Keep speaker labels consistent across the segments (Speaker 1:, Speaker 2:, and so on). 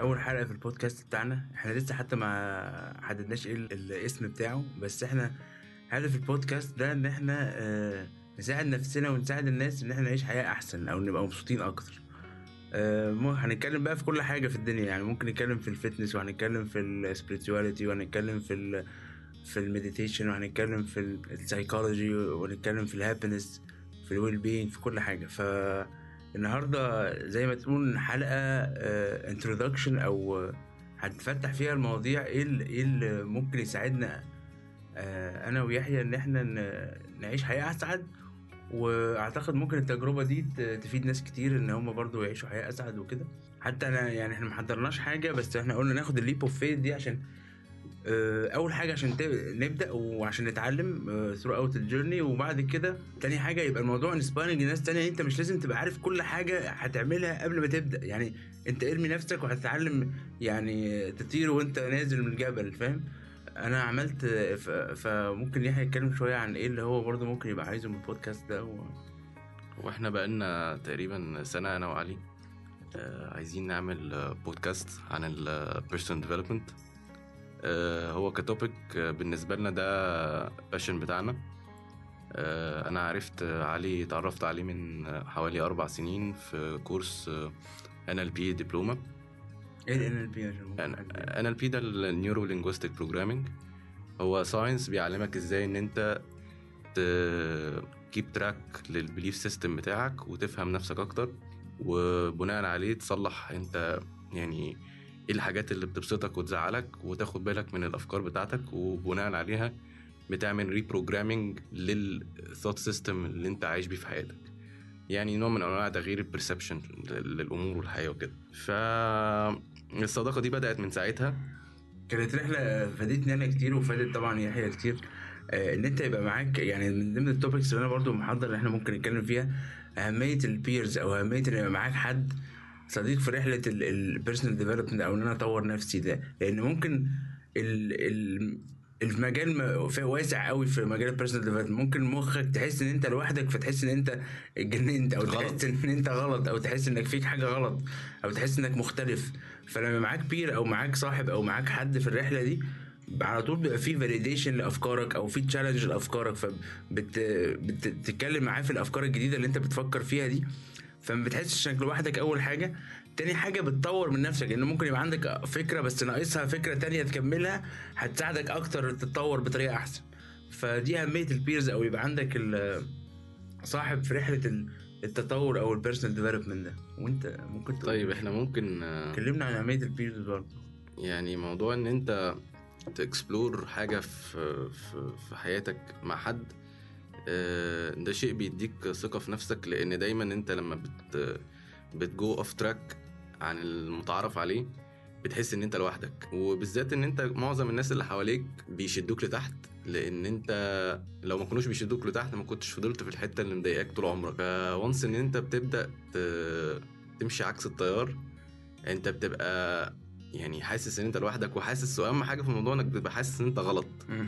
Speaker 1: اول حلقه في البودكاست بتاعنا احنا لسه حتى ما حددناش ايه ال- الاسم بتاعه بس احنا هدف البودكاست ده ان احنا آه، نساعد نفسنا ونساعد الناس ان احنا نعيش حياه احسن او نبقى مبسوطين اكتر آه، مو- هنتكلم بقى في كل حاجه في الدنيا يعني ممكن نتكلم في الفتنس وهنتكلم في السبirituality وهنتكلم في ال في المديتيشن وهنتكلم في السايكولوجي ونتكلم في الهابينس في الويل بينج في كل حاجه فالنهارده زي ما تقول حلقه انترودكشن او آه، هنفتح فيها المواضيع ايه اللي ايه اللي ممكن يساعدنا آه، انا ويحيى ان احنا ن- نعيش حياه اسعد واعتقد ممكن التجربه دي ت- تفيد ناس كتير ان هم برضو يعيشوا حياه اسعد وكده حتى انا يعني احنا ما حضرناش حاجه بس احنا قلنا ناخد الليب اوف فيث دي عشان آه، اول حاجه عشان ت- نبدا وعشان نتعلم ثرو اوت الجيرني وبعد كده تاني حاجه يبقى الموضوع انسبايرنج لناس تانية انت مش لازم تبقى عارف كل حاجه هتعملها قبل ما تبدا يعني انت ارمي نفسك وهتتعلم يعني تطير وانت نازل من الجبل فاهم انا عملت ف- فممكن يحيى يتكلم شويه عن ايه اللي هو برضه ممكن يبقى عايزه من البودكاست ده و...
Speaker 2: واحنا بقالنا تقريبا سنة أنا وعلي آه، عايزين نعمل آه، بودكاست عن البيرسون ديفلوبمنت هو كتوبيك آه، بالنسبة لنا ده باشن بتاعنا آه، أنا عرفت آه، علي اتعرفت عليه من آه، حوالي أربع سنين في كورس NLP دبلومة
Speaker 1: ايه ال NLP عشان ممكن حد-
Speaker 2: NLP ده النيورو لينجويستيك بروجرامينج هو ساينس بيعلمك ازاي ان انت كيب تراك للبيليف سيستم بتاعك وتفهم نفسك اكتر وبناء عليه تصلح انت يعني ايه الحاجات اللي بتبسطك وتزعلك وتاخد بالك من الافكار بتاعتك وبناء عليها بتعمل ريبروجرامينج للثوت سيستم اللي انت عايش بيه في حياتك يعني نوع من انواع تغيير البرسبشن للامور والحياه وكده فالصداقه دي بدات من ساعتها
Speaker 1: كانت رحله فادتني انا كتير وفادت طبعا يحيى كتير آه، ان انت يبقى معاك يعني من ضمن التوبكس اللي انا برضو محضر اللي احنا ممكن نتكلم فيها اهميه البيرز او اهميه ان يبقى معاك حد صديق في رحله البيرسونال ديفلوبمنت او ان انا اطور نفسي ده لان ممكن ال ال المجال م- فيه واسع قوي في مجال البيرسونال ديفلوبمنت ممكن مخك تحس ان انت لوحدك فتحس ان انت اتجننت او
Speaker 2: غلط.
Speaker 1: تحس ان انت غلط او تحس انك فيك حاجه غلط او تحس انك مختلف فلما معاك بير او معاك صاحب او معاك حد في الرحله دي على طول بيبقى فيه فاليديشن لافكارك او في تشالنج لافكارك فبتتكلم معاه في الافكار الجديده اللي انت بتفكر فيها دي فما بتحسش انك لوحدك اول حاجه تاني حاجه بتطور من نفسك لان ممكن يبقى عندك فكره بس ناقصها فكره تانية تكملها هتساعدك اكتر تتطور بطريقه احسن فدي اهميه البيرز او يبقى عندك ال- صاحب في رحله ال- التطور او البيرسونال ديفلوبمنت ده وانت ممكن تقول
Speaker 2: طيب احنا ممكن آه،
Speaker 1: كلمنا عن اهميه البيرز برضه
Speaker 2: يعني موضوع ان انت تكسبلور حاجة في في في حياتك مع حد آه، ده شيء بيديك ثقة في نفسك لأن دايما أنت لما بت بتجو اوف تراك عن المتعارف عليه بتحس ان انت لوحدك وبالذات ان انت معظم الناس اللي حواليك بيشدوك لتحت لان انت لو ما كانوش بيشدوك لتحت ما كنتش فضلت في الحته اللي مضايقاك طول عمرك فونس ان انت بتبدا ت- تمشي عكس التيار انت بتبقى يعني حاسس ان انت لوحدك وحاسس واهم حاجه في الموضوع انك بتبقى حاسس ان انت غلط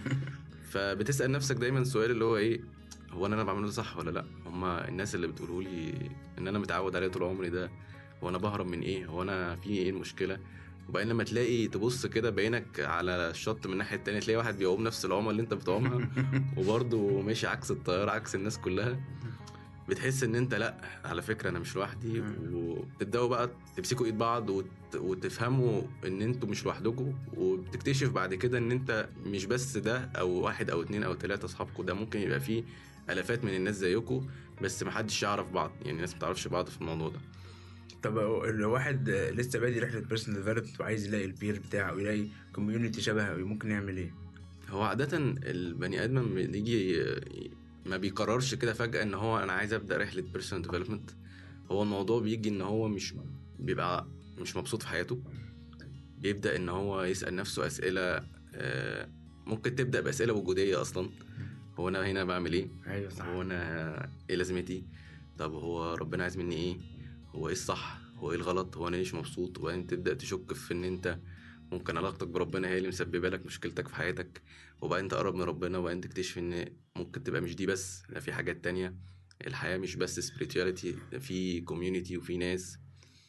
Speaker 2: فبتسال نفسك دايما السؤال اللي هو ايه هو انا انا بعمله ده صح ولا لا هما الناس اللي بتقولوا لي ان انا متعود عليه طول عمري ده هو انا بهرب من ايه هو انا في ايه المشكله وبعدين لما تلاقي تبص كده بعينك على الشط من الناحيه التانية تلاقي واحد بيعوم نفس العومه اللي انت بتعومها وبرضه ماشي عكس التيار عكس الناس كلها بتحس ان انت لا على فكره انا مش لوحدي وبتبداوا بقى تمسكوا ايد بعض وت... وتفهموا ان انتوا مش لوحدكم وبتكتشف بعد كده ان انت مش بس ده او واحد او اتنين او تلاته اصحابكم ده ممكن يبقى فيه الافات من الناس زيكم بس محدش يعرف بعض يعني الناس متعرفش بعض في الموضوع ده
Speaker 1: طب لو واحد لسه بادي رحله بيرسونال ديفلوبمنت وعايز يلاقي البير بتاعه ويلاقي كوميونتي شبهه ممكن يعمل ايه؟
Speaker 2: هو عادة البني آدم لما بيجي ما بيقررش كده فجأة إن هو أنا عايز أبدأ رحلة بيرسونال ديفلوبمنت هو الموضوع بيجي إن هو مش بيبقى مش مبسوط في حياته بيبدأ إن هو يسأل نفسه أسئلة آه، ممكن تبدأ بأسئلة وجودية أصلا هو أنا هنا بعمل إيه؟
Speaker 1: ايوه صح
Speaker 2: هو أنا إيه لازمتي؟ طب هو ربنا عايز مني إيه؟ هو إيه الصح؟ هو إيه الغلط؟ هو أنا ليش مبسوط؟ وبعدين تبدأ تشك في إن أنت ممكن علاقتك بربنا هي اللي مسببه لك مشكلتك في حياتك وبعدين تقرب من ربنا وبعدين تكتشف ان ممكن تبقى مش دي بس لا في حاجات تانية الحياة مش بس spirituality في community وفي ناس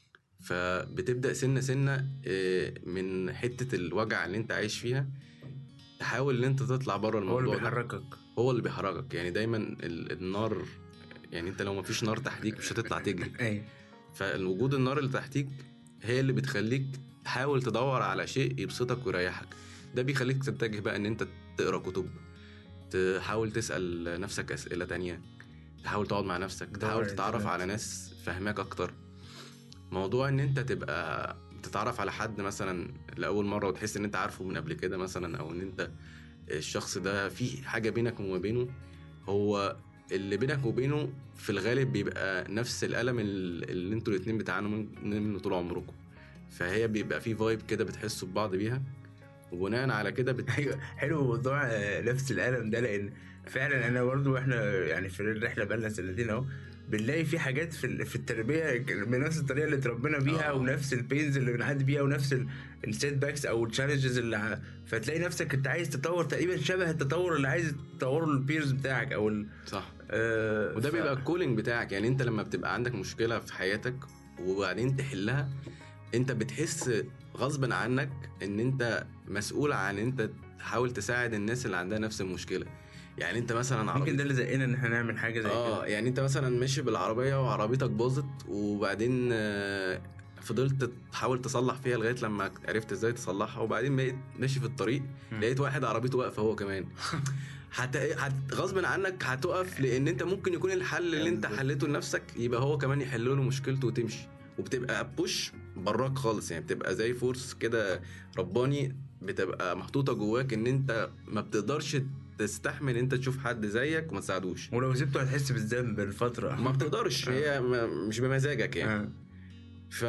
Speaker 2: فبتبدا سنه سنه آه، من حته الوجع اللي انت عايش فيها تحاول ان انت تطلع بره
Speaker 1: هو اللي
Speaker 2: الموضوع ده.
Speaker 1: بيحركك
Speaker 2: هو اللي بيحركك يعني دايما ال- النار يعني انت لو مفيش نار تحتيك مش هتطلع تجري
Speaker 1: ايوه
Speaker 2: فالوجود النار اللي تحتيك هي اللي بتخليك تحاول تدور على شيء يبسطك ويريحك ده بيخليك تتجه بقى ان انت تقرا كتب تحاول تسال نفسك اسئله تانية تحاول تقعد مع نفسك
Speaker 1: تدور
Speaker 2: تحاول
Speaker 1: على
Speaker 2: تتعرف
Speaker 1: الإنترنت.
Speaker 2: على ناس فاهماك اكتر موضوع ان انت تبقى تتعرف على حد مثلا لاول مره وتحس ان انت عارفه من قبل كده مثلا او ان انت الشخص ده في حاجه بينك وما بينه هو اللي بينك وبينه في الغالب بيبقى نفس الالم ال- اللي انتوا الاتنين بتعانوا من- منه طول عمركم فهي بيبقى في فايب كده بتحسوا ببعض بيها وبناء على كده بت...
Speaker 1: ايوه حلو موضوع آه، نفس الالم ده لان فعلا انا برضو احنا يعني في الرحله بقالنا سنتين اهو بنلاقي في حاجات في ال- في التربيه بنفس الطريقه اللي اتربينا بيها
Speaker 2: آه.
Speaker 1: ونفس البينز اللي بنعدي بيها ونفس السيت باكس او التشالنجز اللي ع- فتلاقي نفسك انت عايز تطور تقريبا شبه التطور اللي عايز تطوره البيرز بتاعك او ال
Speaker 2: صح
Speaker 1: آه
Speaker 2: وده
Speaker 1: ف-
Speaker 2: بيبقى الكولينج بتاعك يعني انت لما بتبقى عندك مشكله في حياتك وبعدين تحلها انت بتحس غصبا عنك ان انت مسؤول عن انت تحاول تساعد الناس اللي عندها نفس المشكله يعني انت مثلا
Speaker 1: يمكن
Speaker 2: عربيتك
Speaker 1: ده اللي زقنا ان احنا نعمل حاجه زي
Speaker 2: اه
Speaker 1: كده
Speaker 2: يعني انت مثلا ماشي بالعربيه وعربيتك باظت وبعدين آه، فضلت تحاول تصلح فيها لغايه لما عرفت ازاي تصلحها وبعدين بقيت ماشي في الطريق
Speaker 1: مم.
Speaker 2: لقيت واحد عربيته واقفه هو كمان هت... هت... غصب عنك هتقف لان انت ممكن يكون الحل اللي انت
Speaker 1: بالظبط.
Speaker 2: حليته لنفسك يبقى هو كمان يحل له مشكلته وتمشي وبتبقى بوش براك خالص يعني بتبقى زي فورس كده رباني بتبقى محطوطه جواك ان انت ما بتقدرش تستحمل انت تشوف حد زيك وما تساعدوش
Speaker 1: ولو سبته هتحس بالذنب الفتره
Speaker 2: ما بتقدرش هي ما- مش بمزاجك يعني
Speaker 1: آه.
Speaker 2: ف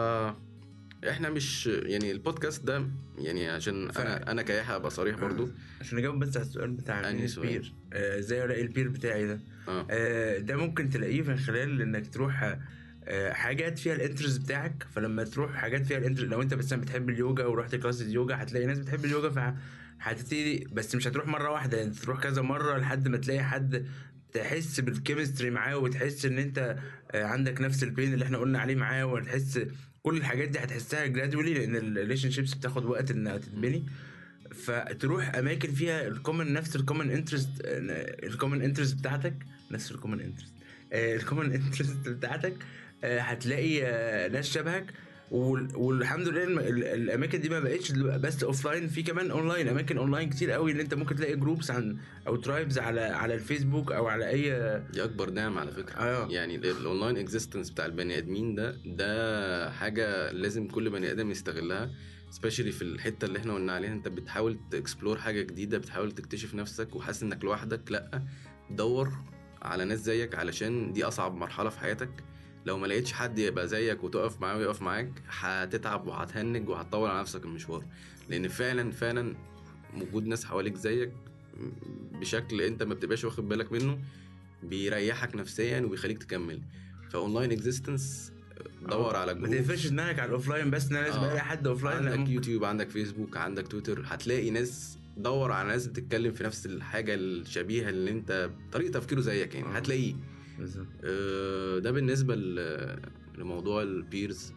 Speaker 2: احنا مش يعني البودكاست ده يعني عشان
Speaker 1: ف-
Speaker 2: انا انا كيحيى ابقى صريح برضو
Speaker 1: عشان نجاوب بس على السؤال بتاع
Speaker 2: أنهي
Speaker 1: مين
Speaker 2: سؤال؟
Speaker 1: البير آه، ازاي الاقي البير بتاعي ده
Speaker 2: اه
Speaker 1: آه، ده ممكن تلاقيه من خلال انك تروح آه، حاجات فيها الانترست بتاعك فلما تروح حاجات فيها الانترست لو انت مثلا بتحب اليوجا ورحت كلاس اليوجا هتلاقي ناس بتحب اليوجا فهتبتدي بس مش هتروح مره واحده انت تروح كذا مره لحد ما تلاقي حد تحس بالكيمستري معاه وتحس ان انت آه، عندك نفس البين اللي احنا قلنا عليه معاه وتحس كل الحاجات دي هتحسها جرادولي لان الريليشن شيبس بتاخد وقت انها تتبني فتروح اماكن فيها الكومن نفس الكومن انترست الكومن انترست بتاعتك نفس الكومن انترست الكومن انترست بتاعتك آه، هتلاقي آه، ناس شبهك وال- والحمد لله الم- ال- الاماكن دي ما بقتش دلوقتي بس اوف لاين في كمان اونلاين اماكن اونلاين كتير قوي ان انت ممكن تلاقي جروبس عن او ترايبز على على الفيسبوك او على اي
Speaker 2: دي اكبر نعمه على فكره
Speaker 1: اه
Speaker 2: يعني ال- الاونلاين اكزيستنس بتاع البني ادمين ده ده حاجه لازم كل بني ادم يستغلها سبيشالي في الحته اللي احنا قلنا عليها انت بتحاول تكسبلور حاجه جديده بتحاول تكتشف نفسك وحاسس انك لوحدك لا دور على ناس زيك علشان دي اصعب مرحله في حياتك لو ما لقيتش حد يبقى زيك وتقف معاه ويقف معاك هتتعب وهتهنج وهتطول على نفسك المشوار لان فعلا فعلا وجود ناس حواليك زيك بشكل انت ما بتبقاش واخد بالك منه بيريحك نفسيا وبيخليك تكمل فاونلاين اكزيستنس دور على
Speaker 1: ما
Speaker 2: جروب
Speaker 1: تقفلش دماغك على الاوفلاين بس ان انا لازم
Speaker 2: آه.
Speaker 1: الاقي حد اوفلاين
Speaker 2: عندك يوتيوب عندك فيسبوك عندك تويتر هتلاقي ناس دور على ناس بتتكلم في نفس الحاجه الشبيهه اللي انت طريقه تفكيره زيك يعني
Speaker 1: آه.
Speaker 2: هتلاقيه
Speaker 1: بالظبط.
Speaker 2: آه، ده بالنسبه ل- لموضوع البيرز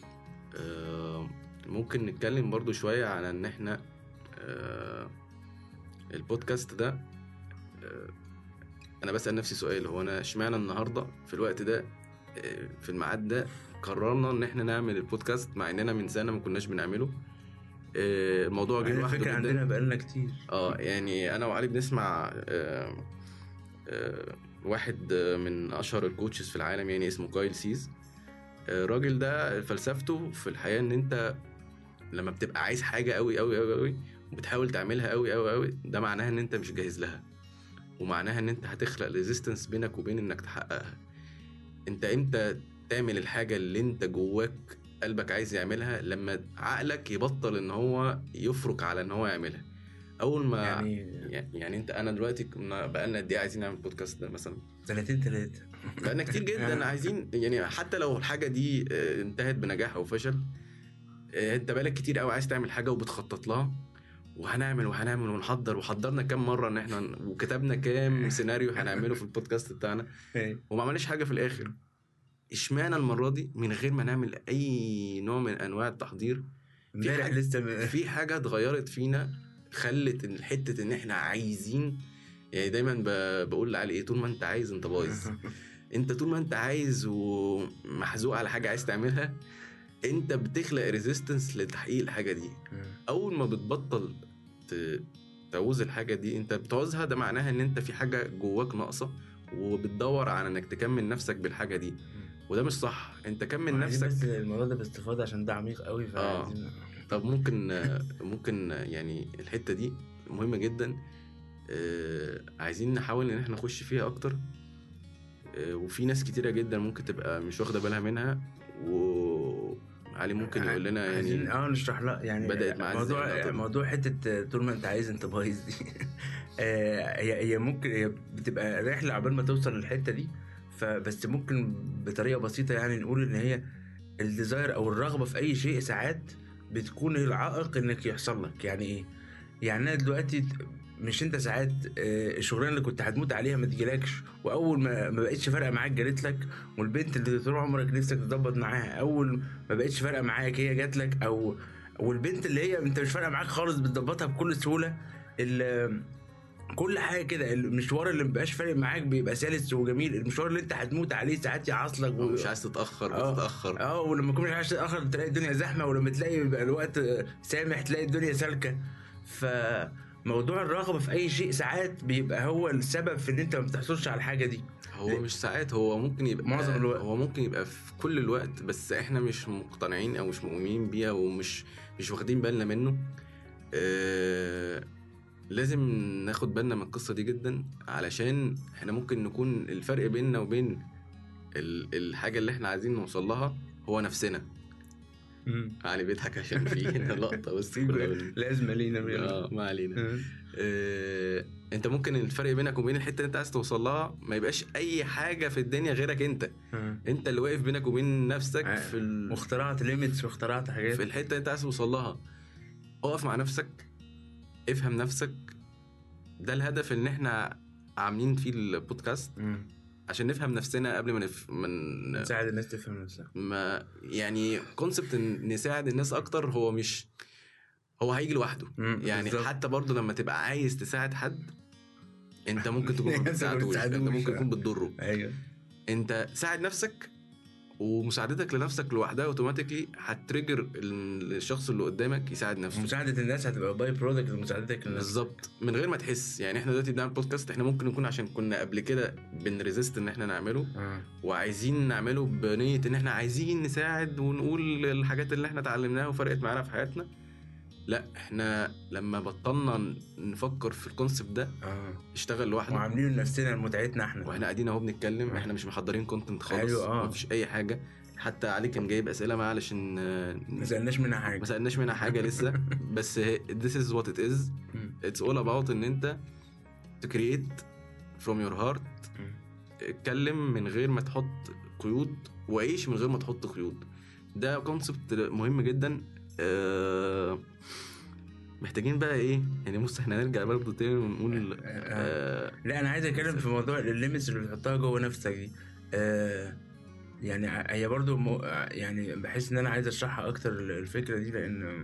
Speaker 2: آه، ممكن نتكلم برضو شويه على ان احنا آه، البودكاست ده آه، انا بسال نفسي سؤال هو انا اشمعنى النهارده في الوقت ده آه، في الميعاد ده قررنا ان احنا نعمل البودكاست مع اننا من سنه ما كناش بنعمله آه، الموضوع جه
Speaker 1: على
Speaker 2: لوحده
Speaker 1: فكره
Speaker 2: جدا
Speaker 1: عندنا بقالنا كتير
Speaker 2: اه يعني انا وعلي بنسمع آه، آه، واحد آه، من اشهر الكوتشز في العالم يعني اسمه كايل سيز آه، الراجل ده فلسفته في الحياه ان انت لما بتبقى عايز حاجه قوي قوي قوي قوي وبتحاول تعملها قوي قوي قوي ده معناها ان انت مش جاهز لها ومعناها ان انت هتخلق ريزيستنس بينك وبين انك تحققها انت امتى تعمل الحاجه اللي انت جواك قلبك عايز يعملها لما عقلك يبطل ان هو يفرك على ان هو يعملها اول ما
Speaker 1: يعني
Speaker 2: يعني, يعني انت انا دلوقتي كنا بقالنا قد ايه عايزين نعمل بودكاست ده مثلا
Speaker 1: سنتين ثلاثه
Speaker 2: بقالنا كتير جدا عايزين يعني حتى لو الحاجه دي آه، انتهت بنجاح او فشل آه، انت بقالك كتير قوي عايز تعمل حاجه وبتخطط لها وهنعمل وهنعمل ونحضر وحضرنا كام مره ان احنا ن- وكتبنا كام سيناريو هنعمله في البودكاست بتاعنا وما عملناش حاجه في الاخر اشمعنى المره دي من غير ما نعمل اي نوع من انواع التحضير
Speaker 1: امبارح
Speaker 2: حاجة-
Speaker 1: لسه م-
Speaker 2: في حاجه اتغيرت فينا خلت إن حته ان احنا عايزين يعني دايما ب- بقول لعلي ايه طول ما انت عايز انت بايظ انت طول ما انت عايز ومحزوق على حاجه عايز تعملها انت بتخلق ريزيستنس لتحقيق الحاجه دي اول ما بتبطل ت- تعوز الحاجه دي انت بتعوزها ده معناها ان انت في حاجه جواك ناقصه وبتدور على انك تكمل نفسك بالحاجه دي وده مش صح انت كمل
Speaker 1: عايزين بس
Speaker 2: نفسك
Speaker 1: الموضوع ده باستفاضه عشان ده عميق قوي
Speaker 2: آه.
Speaker 1: فعايزين
Speaker 2: طب ممكن ممكن يعني الحته دي مهمه جدا آه، عايزين نحاول ان احنا نخش فيها اكتر آه، وفي ناس كتيره جدا ممكن تبقى مش واخده بالها منها وعلي ممكن يقول لنا
Speaker 1: عايزين
Speaker 2: يعني
Speaker 1: اه نشرح لها يعني
Speaker 2: بدأت معاه إزاي
Speaker 1: موضوع
Speaker 2: اللقطة دي؟
Speaker 1: موضوع حته طول ما انت عايز انت بايظ دي آه، هي هي ممكن هي بتبقى رحله عقبال ما توصل للحته دي فبس ممكن بطريقه بسيطه يعني نقول ان هي الديزاير او الرغبه في اي شيء ساعات بتكون هي العائق انك يحصل لك يعني ايه يعني انا دلوقتي مش انت ساعات آه، الشغلانه اللي كنت هتموت عليها ما تجيلكش واول ما ما بقتش فارقه معاك جالت لك والبنت اللي طول عمرك نفسك تظبط معاها اول ما بقتش فارقه معاك هي جات لك او والبنت اللي هي انت مش فارقه معاك خالص بتظبطها بكل سهوله ال- كل حاجه كده المشوار اللي مبقاش فارق معاك بيبقى سلس وجميل المشوار اللي انت هتموت عليه ساعات يعصلك و...
Speaker 2: مش عايز تتاخر
Speaker 1: آه.
Speaker 2: بتتاخر
Speaker 1: اه ولما تكون مش عايز تتاخر تلاقي الدنيا زحمه ولما تلاقي يبقى الوقت سامح تلاقي الدنيا سالكه فموضوع الرغبه في اي شيء ساعات بيبقى هو السبب في ان انت ما بتحصلش على الحاجه دي
Speaker 2: هو مش ساعات هو ممكن يبقى
Speaker 1: معظم الوقت.
Speaker 2: هو ممكن يبقى في كل الوقت بس احنا مش مقتنعين او مش مؤمنين بيها ومش مش واخدين بالنا منه آه لازم ناخد بالنا من القصة دي جدا علشان احنا ممكن نكون الفرق بيننا وبين ال- الحاجة اللي احنا عايزين نوصل لها هو نفسنا علي بيضحك عشان في هنا لقطة بس كنا بن-
Speaker 1: لازمه لينا
Speaker 2: اه ما علينا
Speaker 1: آه.
Speaker 2: آه، انت ممكن الفرق بينك وبين الحته اللي انت عايز توصل لها ما يبقاش اي حاجه في الدنيا غيرك انت
Speaker 1: آه.
Speaker 2: انت اللي واقف بينك وبين نفسك
Speaker 1: آه.
Speaker 2: في ال...
Speaker 1: واخترعت ليميتس واخترعت حاجات
Speaker 2: في الحته اللي انت عايز توصل لها اقف مع نفسك افهم نفسك ده الهدف ان احنا عاملين فيه البودكاست
Speaker 1: مم.
Speaker 2: عشان نفهم نفسنا قبل ما نف... من
Speaker 1: نساعد الناس تفهم نفسها
Speaker 2: ما يعني كونسبت ان نساعد الناس اكتر هو مش هو هيجي لوحده
Speaker 1: مم.
Speaker 2: يعني
Speaker 1: بالظبط.
Speaker 2: حتى برضه لما تبقى عايز تساعد حد انت ممكن تكون ما
Speaker 1: أنت ما
Speaker 2: بتساعدوش انت
Speaker 1: بتساعدوش.
Speaker 2: ممكن تكون بتضره
Speaker 1: ايوه
Speaker 2: انت ساعد نفسك ومساعدتك لنفسك لوحدها اوتوماتيكلي هتريجر ال- الشخص اللي قدامك يساعد نفسه
Speaker 1: مساعدة الناس هتبقى باي برودكت لمساعدتك للناس
Speaker 2: بالظبط من غير ما تحس يعني احنا دلوقتي بنعمل بودكاست احنا ممكن نكون عشان كنا قبل كده بنريزيست ان احنا نعمله
Speaker 1: آه.
Speaker 2: وعايزين نعمله بنية ان احنا عايزين نساعد ونقول الحاجات اللي احنا اتعلمناها وفرقت معانا في حياتنا لا احنا لما بطلنا نفكر في الكونسبت ده
Speaker 1: اه
Speaker 2: اشتغل لوحده
Speaker 1: وعاملين لنفسنا متعتنا احنا
Speaker 2: واحنا قاعدين اهو بنتكلم
Speaker 1: آه.
Speaker 2: احنا مش محضرين كونتنت خالص
Speaker 1: أيوة، آه.
Speaker 2: مفيش اي حاجه حتى علي كان جايب اسئله معاه علشان آه،
Speaker 1: ما سالناش منها
Speaker 2: ما
Speaker 1: حاجه
Speaker 2: سالناش منها حاجه لسه بس هي- this is what it is
Speaker 1: مم.
Speaker 2: it's all about ان انت to create from your heart
Speaker 1: مم.
Speaker 2: اتكلم من غير ما تحط قيود وعيش من غير ما تحط قيود ده كونسبت مهم جدا آه، محتاجين بقى ايه يعني بص احنا نرجع برضه تاني ونقول آه،
Speaker 1: لا انا عايز اتكلم في موضوع الليميتس اللي بتحطها جوه نفسك دي آه يعني ع- هي برضو م... يعني بحس ان انا عايز اشرحها اكتر ال- الفكره دي لان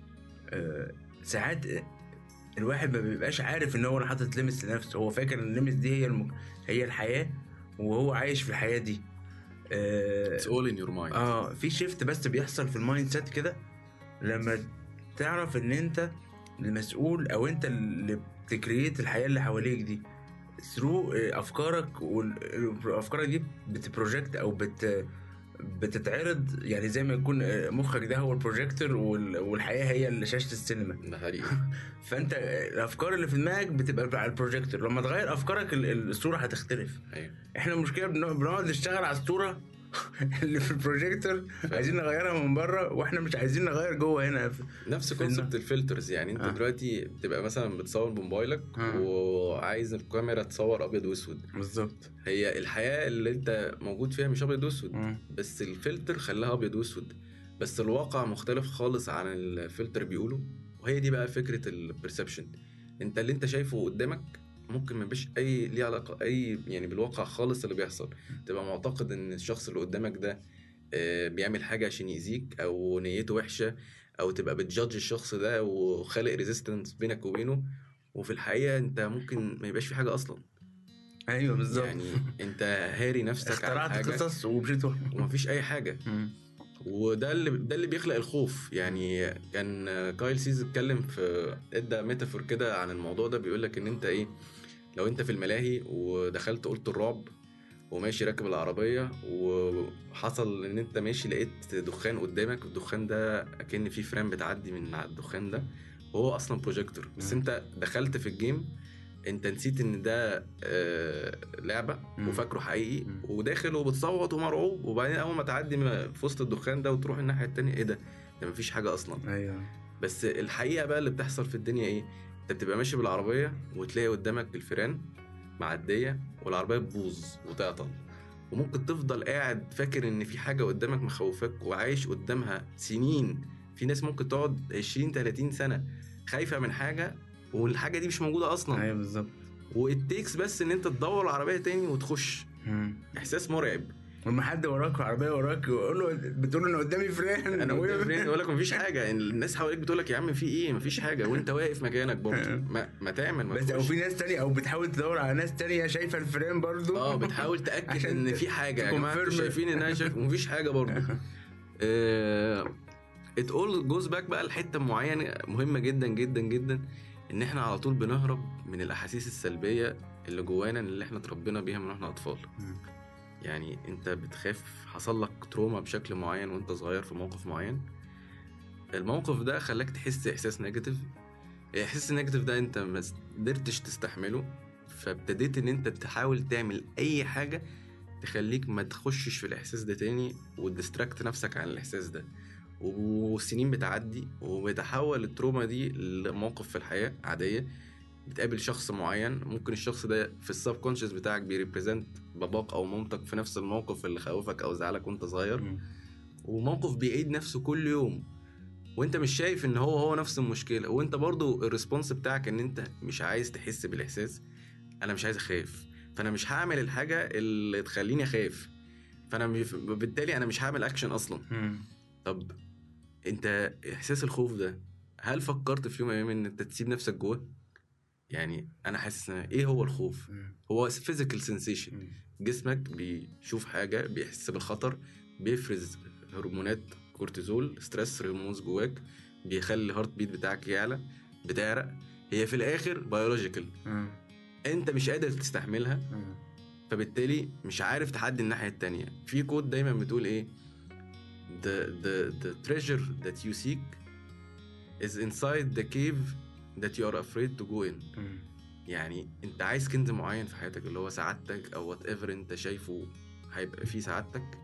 Speaker 1: آه ساعات الواحد ما بيبقاش عارف ان هو اللي حاطط ليميتس لنفسه هو فاكر ان الليميتس دي هي الم... هي الحياه وهو عايش في الحياه دي آه
Speaker 2: it's all in your mind
Speaker 1: اه في شيفت بس بيحصل في المايند سيت كده لما تعرف ان انت المسؤول او انت اللي بتكريت الحياه اللي حواليك دي ثرو افكارك والافكار دي بتبروجكت او بت بتتعرض يعني زي ما يكون آه، مخك ده هو البروجيكتور وال- والحياه هي اللي شاشه السينما
Speaker 2: ده حقيقي
Speaker 1: فانت الافكار اللي في دماغك بتبقى على البروجيكتور لما تغير افكارك ال- الصوره هتختلف
Speaker 2: ايوه
Speaker 1: احنا المشكله بنقعد بنقعد نشتغل على الصوره اللي في البروجيكتور عايزين نغيرها من بره واحنا مش عايزين نغير جوه هنا في
Speaker 2: نفس
Speaker 1: في
Speaker 2: كونسبت الفلترز يعني انت
Speaker 1: آه.
Speaker 2: دلوقتي بتبقى مثلا بتصور بموبايلك
Speaker 1: آه.
Speaker 2: وعايز الكاميرا تصور ابيض واسود
Speaker 1: بالظبط
Speaker 2: هي الحياه اللي انت موجود فيها مش ابيض واسود بس الفلتر خلاها ابيض واسود بس الواقع مختلف خالص عن الفلتر بيقوله وهي دي بقى فكره البرسبشن انت اللي انت شايفه قدامك ممكن ما يبقاش اي ليه علاقه اي يعني بالواقع خالص اللي بيحصل تبقى معتقد ان الشخص اللي قدامك ده آه، بيعمل حاجه عشان يأذيك او نيته وحشه او تبقى بتجادج الشخص ده وخالق ريزيستنس بينك وبينه وفي الحقيقه انت ممكن ما يبقاش في حاجه اصلا
Speaker 1: ايوه بالظبط
Speaker 2: يعني انت هاري نفسك على
Speaker 1: اخترعت
Speaker 2: حاجه
Speaker 1: قصص ومشيت ورا.
Speaker 2: ومفيش اي حاجه وده اللي ده اللي بيخلق الخوف يعني كان كايل سيز اتكلم في ادى ميتافور كده عن الموضوع ده بيقول لك ان انت ايه لو انت في الملاهي ودخلت قلت الرعب وماشي راكب العربيه وحصل ان انت ماشي لقيت دخان قدامك الدخان ده اكن في فريم بتعدي من على الدخان ده وهو اصلا بروجيكتور بس
Speaker 1: مم.
Speaker 2: انت دخلت في الجيم انت نسيت ان ده آه، لعبه
Speaker 1: مم.
Speaker 2: وفاكره حقيقي
Speaker 1: مم.
Speaker 2: وداخل وبتصوت ومرعوب وبعدين اول ما تعدي من- في وسط الدخان ده وتروح الناحيه التانية ايه ده ده مفيش حاجه اصلا
Speaker 1: ايوه
Speaker 2: بس الحقيقه بقى اللي بتحصل في الدنيا ايه انت بتبقى ماشي بالعربيه وتلاقي قدامك الفيران معديه والعربيه تبوظ وتعطل وممكن تفضل قاعد فاكر ان في حاجه قدامك مخوفاك وعايش قدامها سنين في ناس ممكن تقعد 20 30 سنه خايفه من حاجه والحاجه دي مش موجوده اصلا
Speaker 1: ايوه بالظبط
Speaker 2: والتيكس بس ان انت تدور العربيه تاني وتخش
Speaker 1: مم.
Speaker 2: احساس مرعب
Speaker 1: لما حد وراك وعربيه وراك ويقول له بتقول له انا قدامي فران
Speaker 2: انا
Speaker 1: وهي-
Speaker 2: قدام فرين يقول لك مفيش حاجه الناس حواليك بتقول لك يا عم في ايه مفيش حاجه وانت واقف مكانك برضه ما, ما تعمل ما
Speaker 1: بس او
Speaker 2: تخش.
Speaker 1: في ناس تانية او بتحاول تدور على ناس تانية شايفه الفران برضو
Speaker 2: اه بتحاول تاكد
Speaker 1: عشان
Speaker 2: ان في حاجه يا جماعه انتوا
Speaker 1: تconfirm.
Speaker 2: شايفين ان انا شايف مفيش حاجه برضه ات اول جوز باك بقى لحته معينه مهمه جدا جدا جدا ان احنا على طول بنهرب من الاحاسيس السلبيه اللي جوانا اللي احنا اتربينا بيها من واحنا اطفال
Speaker 1: مم.
Speaker 2: يعني انت بتخاف حصل لك تروما بشكل معين وانت صغير في موقف معين الموقف ده خلاك تحس احساس نيجاتيف الاحساس النيجاتيف ده انت ما قدرتش تستحمله فابتديت ان انت تحاول تعمل اي حاجه تخليك ما تخشش في الاحساس ده تاني وتدستراكت نفسك عن الاحساس ده والسنين بتعدي وبيتحول التروما دي لموقف في الحياه عاديه بتقابل شخص معين ممكن الشخص ده في السب كونشس بتاعك بيريبريزنت باباك او مامتك في نفس الموقف اللي خوفك او زعلك وانت صغير
Speaker 1: مم.
Speaker 2: وموقف بيعيد نفسه كل يوم وانت مش شايف ان هو هو نفس المشكله وانت برضو الريسبونس بتاعك ان انت مش عايز تحس بالاحساس انا مش عايز اخاف فانا مش هعمل الحاجه اللي تخليني اخاف فانا مش- بالتالي انا مش هعمل اكشن اصلا
Speaker 1: مم.
Speaker 2: طب انت احساس الخوف ده هل فكرت في يوم من الايام ان انت تسيب نفسك جوه يعني انا حاسس ان ايه هو الخوف
Speaker 1: مم.
Speaker 2: هو فيزيكال سensation
Speaker 1: مم.
Speaker 2: جسمك بيشوف حاجه بيحس بالخطر بيفرز هرمونات كورتيزول ستريس هرمونز جواك بيخلي الهارت بيت بتاعك يعلى بتعرق هي في الاخر بيولوجيكال
Speaker 1: مم.
Speaker 2: انت مش قادر تستحملها
Speaker 1: مم.
Speaker 2: فبالتالي مش عارف تحدي الناحيه التانية في كود دايما بتقول ايه the the the treasure that you seek is inside the cave that you are afraid to go in
Speaker 1: مم.
Speaker 2: يعني انت عايز كنز معين في حياتك اللي هو سعادتك او وات ايفر انت شايفه هيبقى فيه سعادتك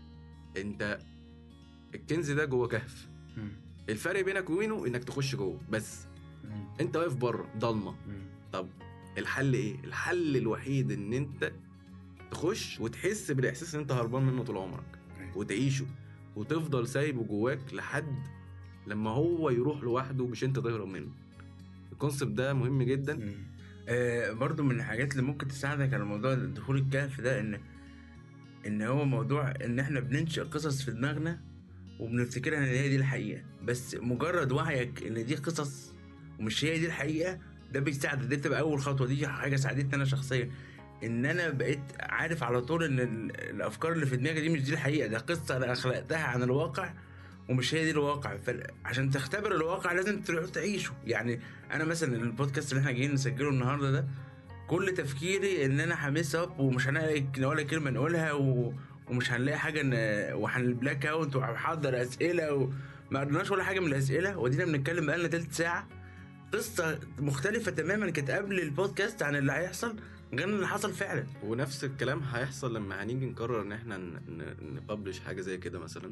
Speaker 2: انت الكنز ده جوه كهف
Speaker 1: مم.
Speaker 2: الفرق بينك وبينه انك تخش جوه بس
Speaker 1: مم.
Speaker 2: انت واقف بره ضلمه
Speaker 1: مم.
Speaker 2: طب الحل ايه الحل الوحيد ان انت تخش وتحس بالاحساس ان انت هربان منه طول عمرك
Speaker 1: أيوة.
Speaker 2: وتعيشه وتفضل سايبه جواك لحد لما هو يروح لوحده مش انت تهرب منه الكونسيبت ده مهم جدا
Speaker 1: مم. آه برضو من الحاجات اللي ممكن تساعدك على موضوع دخول الكهف ده ان ان هو موضوع ان احنا بننشئ قصص في دماغنا وبنفتكرها ان هي دي الحقيقه بس مجرد وعيك ان دي قصص ومش هي دي الحقيقه ده بيساعدك دي بتبقى اول خطوه دي حاجه ساعدتني انا شخصيا ان انا بقيت عارف على طول ان ال- الافكار اللي في دماغي دي مش دي الحقيقه ده قصه انا خلقتها عن الواقع ومش هي دي الواقع فعشان تختبر الواقع لازم تروح تعيشه يعني انا مثلا البودكاست اللي احنا جايين نسجله النهارده ده كل تفكيري ان انا همس اب ومش هنلاقي ولا كلمه نقولها و... ومش هنلاقي حاجه ن... وهنبلاك اوت وهحضر اسئله وما قرناش ولا حاجه من الاسئله ودينا بنتكلم بقالنا تلت ساعه قصه مختلفه تماما كانت قبل البودكاست عن اللي هيحصل غير اللي حصل فعلا
Speaker 2: ونفس الكلام هيحصل لما هنيجي نقرر ان احنا نبلش حاجه زي كده مثلا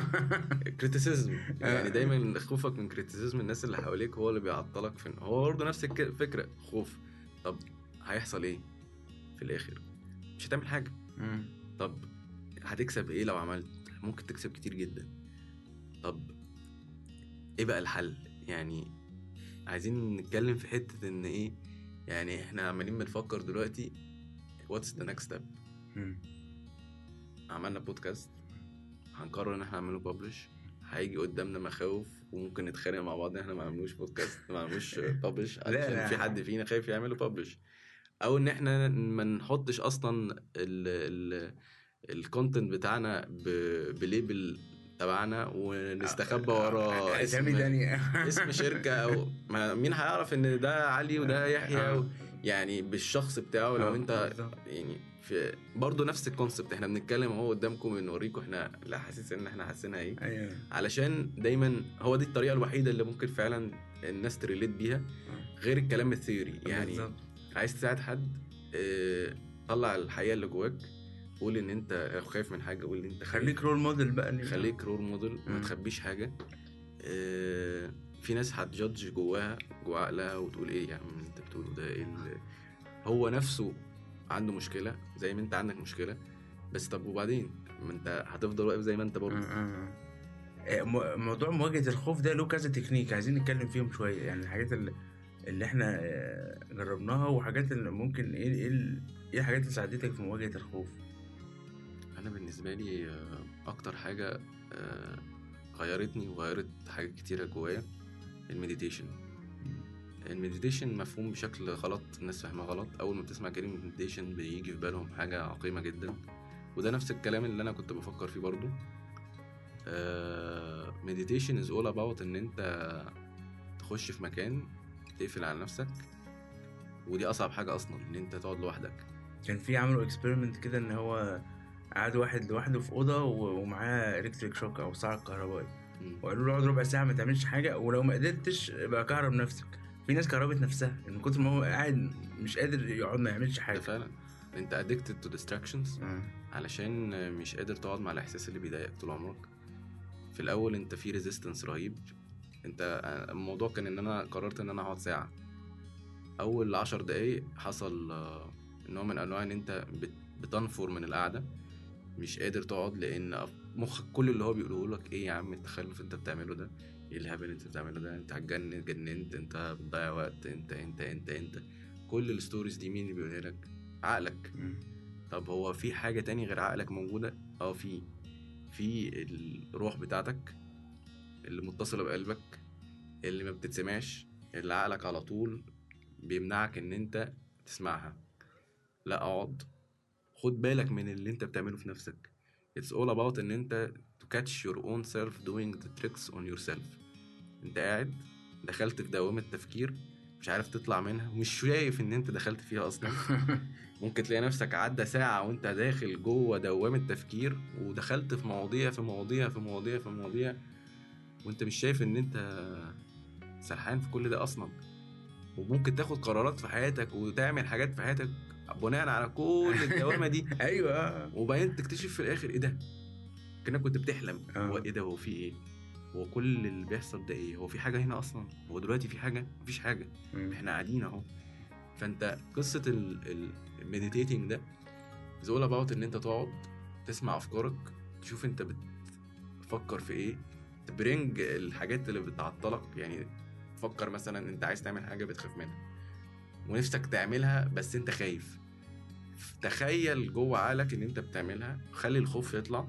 Speaker 2: كريتيسيزم يعني دايما خوفك من كريتيسيزم الناس اللي حواليك هو اللي بيعطلك في هو برضه نفس الك- الفكره خوف طب هيحصل ايه في الاخر مش هتعمل حاجه طب هتكسب ايه لو عملت ممكن تكسب كتير جدا طب ايه بقى الحل يعني عايزين نتكلم في حته ان ايه يعني احنا عمالين بنفكر دلوقتي واتس ذا نكست ستيب
Speaker 1: مم.
Speaker 2: عملنا بودكاست هنقرر ان احنا نعمله ببلش هيجي قدامنا مخاوف وممكن نتخانق مع بعض ان احنا ما عملوش بودكاست ما عملوش ببلش
Speaker 1: لا،
Speaker 2: علشان
Speaker 1: لا.
Speaker 2: في حد فينا خايف يعمله ببلش او ان احنا ما نحطش اصلا ال ال الكونتنت بتاعنا ب- بليبل تبعنا ونستخبى ورا
Speaker 1: اسامي
Speaker 2: اسم
Speaker 1: تانية
Speaker 2: اسم شركه او ما مين هيعرف ان ده علي وده يحيى
Speaker 1: آه.
Speaker 2: و- يعني بالشخص بتاعه لو
Speaker 1: آه،
Speaker 2: انت
Speaker 1: بالظبط.
Speaker 2: يعني في برضه نفس الكونسبت احنا بنتكلم اهو قدامكم بنوريكم احنا الاحاسيس ان احنا حاسينها ايه
Speaker 1: ايوه
Speaker 2: علشان دايما هو دي الطريقه الوحيده اللي ممكن فعلا الناس تريليت بيها غير الكلام الثيوري يعني
Speaker 1: بالظبط.
Speaker 2: عايز تساعد حد اه، طلع الحقيقه اللي جواك قول ان انت خايف من حاجه قول ان انت خايف
Speaker 1: خليك رول موديل بقى إن-
Speaker 2: خليك رول موديل ما
Speaker 1: مم.
Speaker 2: تخبيش حاجه اه، في ناس هتجادج جواها جوا عقلها وتقول ايه يا عم انت بتقوله ده ايه ال- هو نفسه عنده مشكله زي ما انت عندك مشكله بس طب وبعدين ما انت هتفضل واقف زي ما انت برضه
Speaker 1: آه، آه. م- موضوع مواجهة الخوف ده له كذا تكنيك عايزين نتكلم فيهم شوية يعني الحاجات اللي, اللي احنا آه، جربناها وحاجات اللي ممكن ايه ايه ال- ايه الحاجات اللي ساعدتك في مواجهة الخوف
Speaker 2: انا بالنسبه لي آه، اكتر حاجه آه، غيرتني وغيرت حاجات كتيره جوايا المديتيشن المديتيشن مفهوم بشكل غلط الناس فاهمه غلط اول ما بتسمع كلمه مديتيشن بيجي في بالهم حاجه عقيمه جدا وده نفس الكلام اللي انا كنت بفكر فيه برضو مديتيشن از اول اباوت ان انت تخش في مكان تقفل على نفسك ودي اصعب حاجه اصلا ان انت تقعد لوحدك
Speaker 1: كان في عملوا اكسبيرمنت كده ان هو قعد واحد لوحده في اوضه و- ومعاه الكتريك شوك او صاعق كهربائي
Speaker 2: مم.
Speaker 1: وقالوا له اقعد ربع ساعه ما تعملش حاجه ولو ما قدرتش بقى كهرب نفسك في ناس كهربت نفسها من كتر ما هو قاعد مش قادر يقعد ما يعملش
Speaker 2: ده
Speaker 1: حاجه
Speaker 2: فعلا انت addicted to distractions
Speaker 1: آه.
Speaker 2: علشان مش قادر تقعد مع الاحساس اللي بيضايقك طول عمرك في الاول انت في ريزيستنس رهيب انت الموضوع كان ان انا قررت ان انا اقعد ساعه اول عشر دقايق حصل آه، نوع من انواع ان انت بت- بتنفر من القعده مش قادر تقعد لان مخك كل اللي هو بيقوله لك ايه يا عم التخلف انت بتعمله ده ايه الهبل اللي انت بتعمله ده انت هتجنن اتجننت انت بتضيع وقت انت انت انت انت كل الستوريز دي مين اللي بيقولها لك عقلك
Speaker 1: مم.
Speaker 2: طب هو في حاجة تاني غير عقلك موجودة؟ اه في في الروح بتاعتك اللي متصلة بقلبك اللي ما بتتسمعش اللي عقلك على طول بيمنعك ان انت تسمعها لا اقعد خد بالك من اللي انت بتعمله في نفسك It's all about ان انت to catch your own self doing the tricks on yourself انت قاعد دخلت في دوامة تفكير مش عارف تطلع منها ومش شايف ان انت دخلت فيها اصلا ممكن تلاقي نفسك عدى ساعة وانت داخل جوه دوامة تفكير ودخلت في مواضيع في مواضيع في مواضيع في مواضيع وانت مش شايف ان انت سرحان في كل ده اصلا وممكن تاخد قرارات في حياتك وتعمل حاجات في حياتك بناء على كل الدوامة دي
Speaker 1: ايوه
Speaker 2: وبعدين تكتشف في الاخر ايه ده كأنك كنت بتحلم
Speaker 1: آه.
Speaker 2: هو ايه ده هو في ايه هو كل اللي بيحصل ده ايه هو في حاجة هنا اصلا هو دلوقتي في حاجة مفيش حاجة
Speaker 1: مم.
Speaker 2: احنا قاعدين اهو فانت قصه المديتيتنج ده is all about ان انت تقعد تسمع افكارك تشوف انت بتفكر في ايه تبرنج الحاجات اللي بتعطلك يعني فكر مثلا انت عايز تعمل حاجه بتخاف منها ونفسك تعملها بس انت خايف تخيل جوه عقلك ان انت بتعملها خلي الخوف يطلع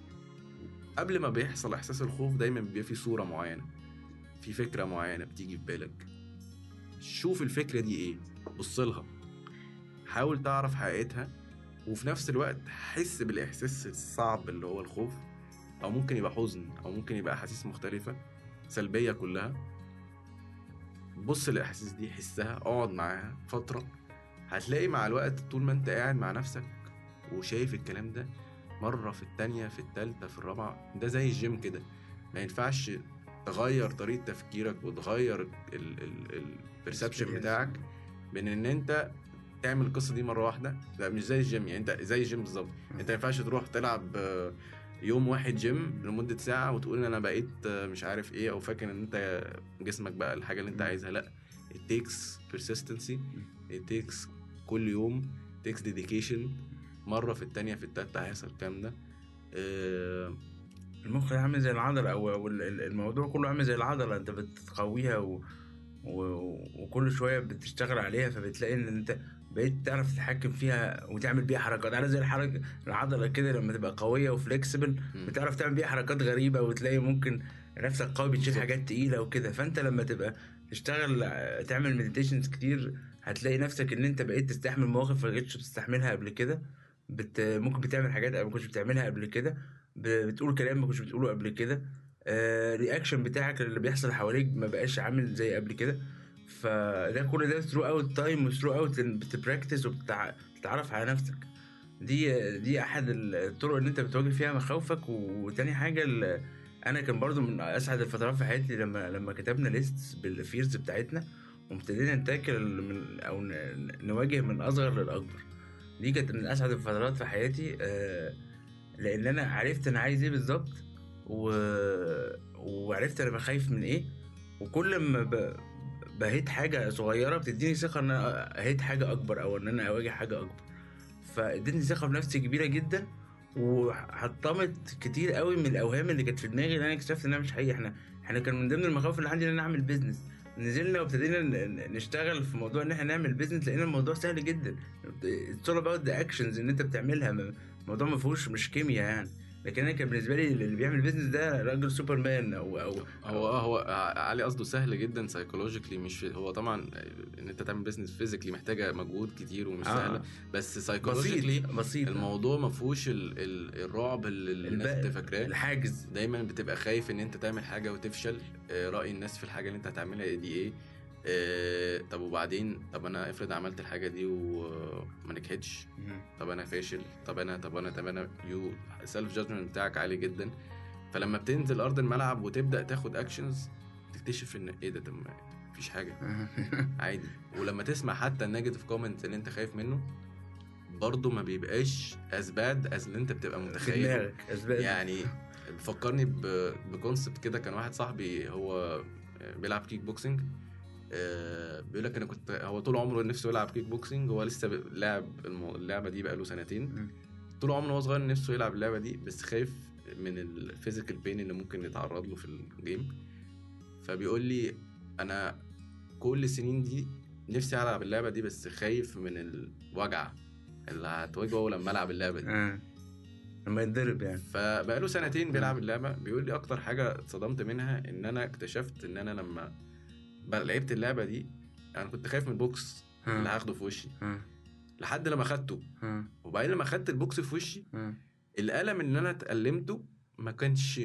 Speaker 2: قبل ما بيحصل احساس الخوف دايما بيبقى في صوره معينه في فكره معينه بتيجي في بالك شوف الفكرة دي ايه بص لها حاول تعرف حقيقتها وفي نفس الوقت حس بالإحساس الصعب اللي هو الخوف أو ممكن يبقى حزن أو ممكن يبقى أحاسيس مختلفة سلبية كلها بص للأحاسيس دي حسها اقعد معاها فترة هتلاقي مع الوقت طول ما انت قاعد مع نفسك وشايف الكلام ده مرة في التانية في التالتة في الرابعة ده زي الجيم كده ما ينفعش تغير طريقة تفكيرك وتغير البرسبشن
Speaker 1: Experience.
Speaker 2: بتاعك بين ان انت تعمل القصة دي مرة واحدة ده مش زي الجيم يعني انت زي الجيم بالظبط انت ما ينفعش تروح تلعب آه، يوم واحد جيم لمدة ساعة وتقول ان انا بقيت آه، مش عارف ايه او فاكر ان انت جسمك بقى الحاجة اللي انت
Speaker 1: مم.
Speaker 2: عايزها لا it takes persistence it takes كل يوم takes dedication مرة في التانية في التالتة هيحصل الكلام ده آه،
Speaker 1: المخ عامل زي العضله او أو ال- ال- الموضوع كله عامل زي العضله انت بتقويها و... و- وكل شويه بتشتغل عليها فبتلاقي ان انت بقيت تعرف تتحكم فيها وتعمل بيها حركات عارف زي الحركه العضله كده لما تبقى قويه وفليكسبل
Speaker 2: مم.
Speaker 1: بتعرف تعمل بيها حركات غريبه وتلاقي ممكن نفسك قوي بتشيل
Speaker 2: بالظبط.
Speaker 1: حاجات تقيله وكده فانت لما تبقى تشتغل آه، تعمل مديتيشنز كتير هتلاقي نفسك ان انت بقيت تستحمل مواقف ما كنتش بتستحملها قبل كده بت... ممكن بتعمل حاجات ما كنتش بتعملها قبل كده ب... بتقول كلام ما كنتش بتقوله قبل كده آه... رياكشن بتاعك اللي بيحصل حواليك ما بقاش عامل زي قبل كده فده كل ده ثرو اوت تايم وثرو اوت بتبراكتس وبتتعرف على نفسك دي دي احد الطرق اللي انت بتواجه فيها مخاوفك وتاني حاجه ال- انا كان برضو من اسعد الفترات في حياتي لما لما كتبنا ليست بالفيرز بتاعتنا وابتدينا نتاكل من او ن- نواجه من اصغر للاكبر دي كانت من اسعد الفترات في حياتي آه، لان انا عرفت انا عايز ايه بالظبط و... وعرفت انا بخايف من ايه وكل ما ب... بهيت حاجه صغيره بتديني ثقه ان انا اهيت حاجه اكبر او ان انا اواجه حاجه اكبر فادتني ثقه في نفسي كبيره جدا وحطمت كتير قوي من الاوهام اللي كانت في دماغي اللي انا اكتشفت انها مش حقيقه احنا احنا كان من ضمن المخاوف اللي عندي ان انا اعمل بيزنس نزلنا وابتدينا ن- ن- نشتغل في موضوع ان احنا نعمل بيزنس لقينا الموضوع سهل جدا اتس اول اباوت ذا اكشنز ان انت بتعملها ما- الموضوع ما فيهوش مش كيمياء يعني لكن انا كان بالنسبه لي اللي بيعمل بيزنس ده راجل سوبرمان او او
Speaker 2: هو اه هو ع- علي قصده سهل جدا سايكولوجيكلي مش في هو طبعا ان انت تعمل بيزنس فيزيكلي محتاجه مجهود كتير ومش
Speaker 1: آه.
Speaker 2: سهله بس سايكولوجيكلي
Speaker 1: بسيط بسيط
Speaker 2: الموضوع ما فيهوش ال- ال- الرعب اللي الناس
Speaker 1: الب-
Speaker 2: فاكراه
Speaker 1: الحاجز
Speaker 2: دايما بتبقى خايف ان انت تعمل حاجه وتفشل آه، راي الناس في الحاجه اللي انت هتعملها دي ايه آه، طب وبعدين طب انا افرض عملت الحاجه دي وما نجحتش طب انا فاشل طب انا طب انا طب انا يو سيلف جادجمنت بتاعك عالي جدا فلما بتنزل ارض الملعب وتبدا تاخد اكشنز تكتشف ان ايه ده طب ما مفيش حاجه عادي ولما تسمع حتى النيجاتيف كومنت اللي انت خايف منه برضه ما بيبقاش از باد از اللي انت بتبقى
Speaker 1: في
Speaker 2: متخيل
Speaker 1: دماغك اسباب
Speaker 2: يعني بفكرني ب- بكونسبت كده كان واحد صاحبي هو بيلعب كيك بوكسنج آه، بيقول لك انا كنت هو طول عمره نفسه يلعب كيك بوكسنج هو لسه ب- لاعب المو- اللعبه دي بقاله سنتين
Speaker 1: مم.
Speaker 2: طول عمره وهو صغير نفسه يلعب اللعبه دي بس خايف من الفيزيكال بين اللي ممكن يتعرض له في الجيم فبيقول لي انا كل السنين دي نفسي العب اللعبه دي بس خايف من الوجعه اللي هتواجهه لما العب اللعبه دي
Speaker 1: آه. لما يتضرب يعني
Speaker 2: فبقاله سنتين بيلعب اللعبه بيقول لي اكتر حاجه اتصدمت منها ان انا اكتشفت ان انا لما بقى لعبت اللعبه دي انا كنت خايف من البوكس
Speaker 1: ها.
Speaker 2: اللي هاخده في وشي
Speaker 1: ها.
Speaker 2: لحد لما خدته
Speaker 1: ها.
Speaker 2: وبعدين لما خدت البوكس في وشي
Speaker 1: ها.
Speaker 2: الالم اللي انا اتألمته ما كانش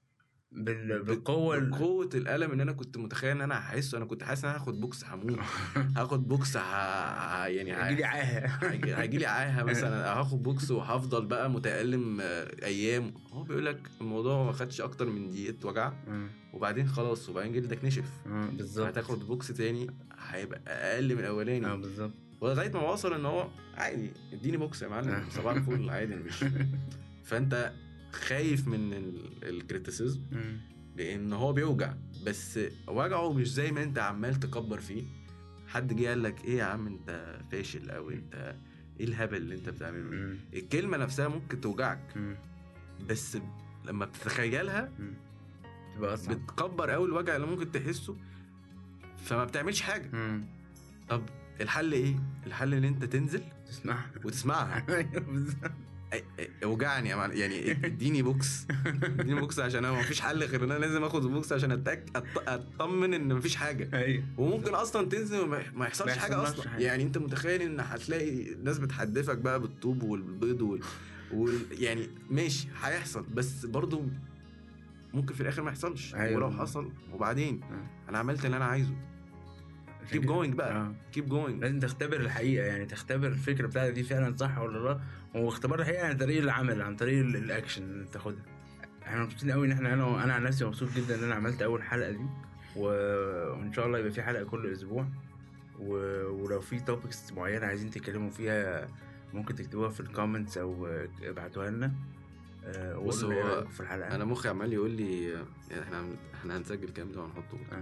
Speaker 1: بال- بالقوه ال-
Speaker 2: بقوه الالم ان انا كنت متخيل ان انا هحسه انا كنت حاسس ان انا هاخد بوكس هموت هاخد بوكس ه... ه- يعني ه-
Speaker 1: هيجيلي عاهه
Speaker 2: هيجي لي عاهه مثلا هاخد بوكس وهفضل بقى متالم آه، ايام هو بيقول لك الموضوع ما خدش اكتر من دقيقه وجع
Speaker 1: آه.
Speaker 2: وبعدين خلاص وبعدين جلدك نشف
Speaker 1: آه. بالظبط
Speaker 2: هتاخد بوكس تاني هيبقى اقل من
Speaker 1: اه
Speaker 2: الاولاني
Speaker 1: بالظبط
Speaker 2: ولغايه ما وصل ان هو عادي اديني بوكس يا معلم
Speaker 1: آه.
Speaker 2: صباح الفل عادي مش فانت خايف من الكريتيسيزم
Speaker 1: مم.
Speaker 2: لان هو بيوجع بس وجعه مش زي ما انت عمال تكبر فيه حد جه قال لك ايه يا عم انت فاشل او انت ايه الهبل اللي انت بتعمله
Speaker 1: مم.
Speaker 2: الكلمه نفسها ممكن توجعك
Speaker 1: مم.
Speaker 2: بس لما بتتخيلها
Speaker 1: مم. تبقى اصعب
Speaker 2: بتكبر قوي الوجع اللي ممكن تحسه فما بتعملش حاجه
Speaker 1: مم.
Speaker 2: طب الحل ايه الحل ان انت تنزل
Speaker 1: تسمع
Speaker 2: وتسمعها
Speaker 1: أيوة بالظبط.
Speaker 2: أي- أي- اوجعني يا معلم يعني اديني بوكس اديني بوكس عشان انا مفيش حل غير ان انا لازم اخد بوكس عشان أتأك... أط... اطمن ان مفيش حاجه
Speaker 1: ايوه
Speaker 2: وممكن اصلا تنزل وما ما يحصلش
Speaker 1: ما
Speaker 2: حاجه
Speaker 1: يحصلكش
Speaker 2: اصلا
Speaker 1: حاجة.
Speaker 2: يعني انت متخيل ان هتلاقي ناس بتحدفك بقى بالطوب والبيض وال... وال... يعني ماشي هيحصل بس برضو ممكن في الاخر ما يحصلش
Speaker 1: أيوة.
Speaker 2: ولو حصل وبعدين
Speaker 1: آه.
Speaker 2: انا عملت اللي انا عايزه
Speaker 1: عشان
Speaker 2: keep
Speaker 1: كده-
Speaker 2: going بقى
Speaker 1: آه.
Speaker 2: keep going
Speaker 1: لازم تختبر الحقيقه يعني تختبر الفكره بتاعتك دي فعلا صح ولا لا واختبار الحقيقه عن طريق العمل عن طريق ال- الاكشن اللي تاخدها احنا مبسوطين قوي ان احنا انا انا عن نفسي مبسوط جدا ان انا عملت اول حلقه دي و... وان شاء الله يبقى في حلقه كل اسبوع و... ولو في توبكس معينه عايزين تتكلموا فيها ممكن تكتبوها في الكومنتس او ابعتوها لنا آه،
Speaker 2: بص،
Speaker 1: وقولوا لنا إيه
Speaker 2: هو
Speaker 1: رأيكم في الحلقه
Speaker 2: انا مخي عمال يقول لي يعني احنا احنا هنسجل الكلام ده وهنحطه
Speaker 1: آه.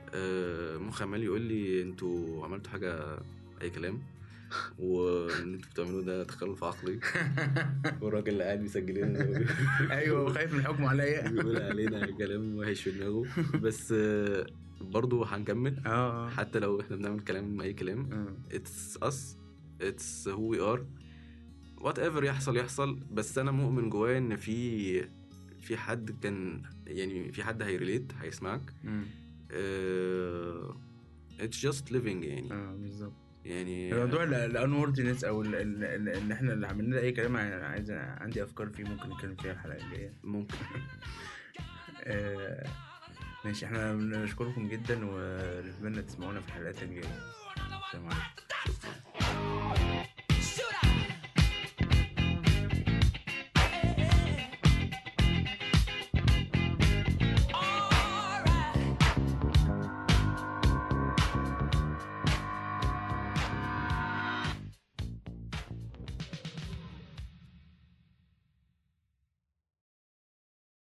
Speaker 2: آه، مخي عمال يقول لي انتوا عملتوا حاجه اي كلام وان انتوا بتعملوه ده تخلف عقلي والراجل اللي قاعد بيسجل لنا
Speaker 1: ايوه وخايف من الحكم عليا
Speaker 2: بيقول علينا كلام وحش في دماغه بس آه، برضو هنكمل
Speaker 1: اه اه
Speaker 2: حتى لو احنا بنعمل كلام اي كلام
Speaker 1: آه.
Speaker 2: اتس اس اتس هو وي ار وات ايفر يحصل يحصل بس انا مؤمن جوايا ان في في حد كان يعني في حد هيريليت هيسمعك
Speaker 1: مم.
Speaker 2: اتس جاست ليفينج يعني
Speaker 1: اه بالظبط
Speaker 2: يعني
Speaker 1: الموضوع الانوردنس او ال- ال- ال- ان احنا اللي عملنا ده اي كلام أنا عايز عندي افكار فيه ممكن نتكلم فيها الحلقه الجايه
Speaker 2: ممكن
Speaker 1: آه، ماشي احنا بنشكركم جدا ونتمنى تسمعونا في الحلقات الجايه سلام عليكم
Speaker 2: شكرا